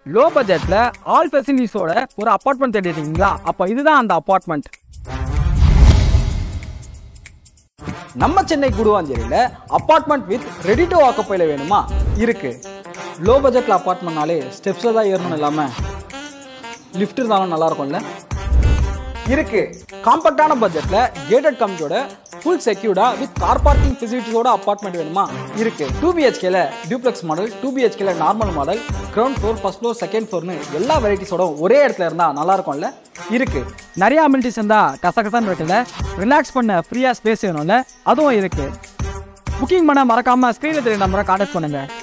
low பட்ஜெட்ல all ஃபெசிலிட்டிஸோட ஒரு apartment தேடிட்டீங்களா அப்போ இதுதான் அந்த அப்பார்ட்மெண்ட் நம்ம சென்னை குடுவாஞ்சேரியில் அப்பார்ட்மெண்ட் வித் ரெடி டு ஆக்கப்பையில் வேணுமா இருக்கு லோ பட்ஜெட்டில் அப்பார்ட்மெண்ட்னாலே ஸ்டெப்ஸில் தான் ஏறணும் இல்லாமல் லிஃப்ட் இருந்தாலும் நல்லா இருக்கும்ல இருக்கு காம்பேக்டான பட்ஜெட்ல கேட்டட் கம்மியோட ஃபுல் செக்யூர்டா வித் கார் பார்க்கிங் ஃபெசிலிட்டிஸோட அப்பார்ட்மெண்ட் வேணுமா இருக்கு டூ பிஹெச்கேல டியூப்ளெக்ஸ் மாடல் டூ பிஹெச்கேல normal model ground floor first floor second ஃப்ளோர்னு எல்லா வெரைட்டிஸோட ஒரே இடத்துல இருந்தா நல்லா இருக்கும்ல இருக்கு நிறைய அமினிட்டிஸ் இருந்தா கசகசன்னு இருக்குல்ல ரிலாக்ஸ் பண்ண ஃப்ரீயா ஸ்பேஸ் வேணும்ல அதுவும் இருக்கு புக்கிங் பண்ண மறக்காம ஸ்க்ரீனில் தெரிய நம்பரை கான்டாக்ட் பண்ணுங்க